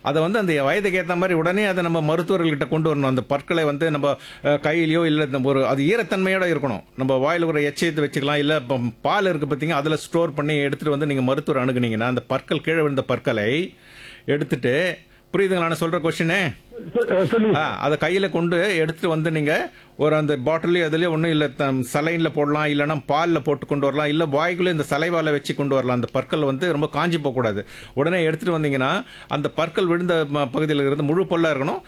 அதை வந்து அந்த வயதுக்கு ஏற்ற மாதிரி உடனே அதை நம்ம மருத்துவர்கள்கிட்ட கொண்டு வரணும் அந்த பற்களை வந்து நம்ம அஹ், கையிலயோ இல்லை நம்ம ஒரு அது ஈரத்தன்மையோட இருக்கணும் நம்ம வாயில் ஒரு எச்சயத்தை வச்சுக்கலாம் இல்லை இப்போ பால் இருக்கு பார்த்தீங்க அதில் ஸ்டோர் பண்ணி எடுத்துட்டு வந்து நீங்கள் மருத்துவர் அணுகுனீங்கன்னா அந்த பற்கள் கீழே விழுந்த பற்களை எடுத்துட்டு புரியுதுங்களா நான் சொல்ற கொஸ்டினே சொ- அஹ் சொல்லுங்க ஆ அதை கையில கொண்டு எடுத்துட்டு வந்து நீங்க ஒரு அந்த பாட்டிலே அதுலயே ஒன்றும் இல்லை சலைன்ல போடலாம் இல்லைன்னா பால்ல போட்டு கொண்டு வரலாம் இல்ல வாய்க்குள்ள இந்த சலைவால வச்சு கொண்டு வரலாம் அந்த பற்கள் வந்து ரொம்ப காஞ்சி போகக்கூடாது உடனே எடுத்துட்டு வந்தீங்கன்னா அந்த பற்கள் விழுந்த ம- பகுதியில் இருந்து முழு பொல்லா இருக்கணும்